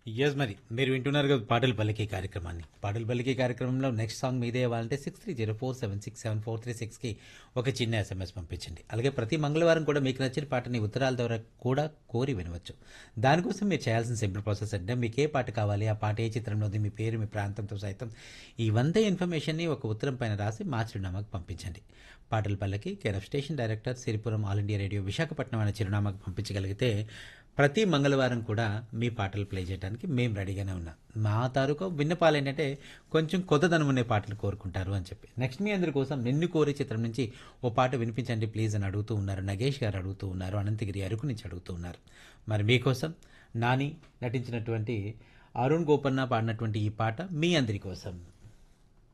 yes మరి మీరు వింటున్నారు కదా పాటలు పలికే కార్యక్రమాన్ని పాటలు పలికే కార్యక్రమంలో నెక్స్ట్ సాంగ్ మీదే ఇవ్వాలంటే six three zero four seven six seven four three సిక్స్కి ఒక చిన్న ఎస్ఎంఎస్ పంపించండి అలాగే ప్రతి మంగళవారం కూడా మీకు నచ్చిన పాటని ఉత్తరాల ద్వారా కూడా కోరి వినవచ్చు దానికోసం మీరు చేయాల్సిన సింపుల్ ప్రాసెస్ అంటే మీకు ఏ పాట కావాలి ఆ పాట ఏ చిత్రంలో ఉంది మీ పేరు మీ ప్రాంతంతో సైతం ఇవంతా ఇన్ఫర్మేషన్ని ఒక ఉత్తరం పైన రాసి మా చిరునామాకు పంపించండి పాటల పల్లకి care of station director Siripuram All India Radio Visakhapatnam అనే చిరునామాకు పంపించగలిగితే ప్రతి మంగళవారం కూడా మీ పాటలు ప్లే చేయడానికి మేము రెడీగానే ఉన్నాం మా తాలూకా విన్నపాలు ఏంటంటే కొంచెం కొత్తదనం ఉండే పాటలు కోరుకుంటారు అని చెప్పి నెక్స్ట్ మీ అందరి కోసం నిన్ను కోరే చిత్రం నుంచి ఓ పాట వినిపించండి ప్లీజ్ అని అడుగుతూ ఉన్నారు నగేష్ గారు అడుగుతూ ఉన్నారు అనంతగిరి అరకు నుంచి అడుగుతూ ఉన్నారు మరి మీకోసం నాని నటించినటువంటి అరుణ్ గోపన్న పాడినటువంటి ఈ పాట మీ అందరి కోసం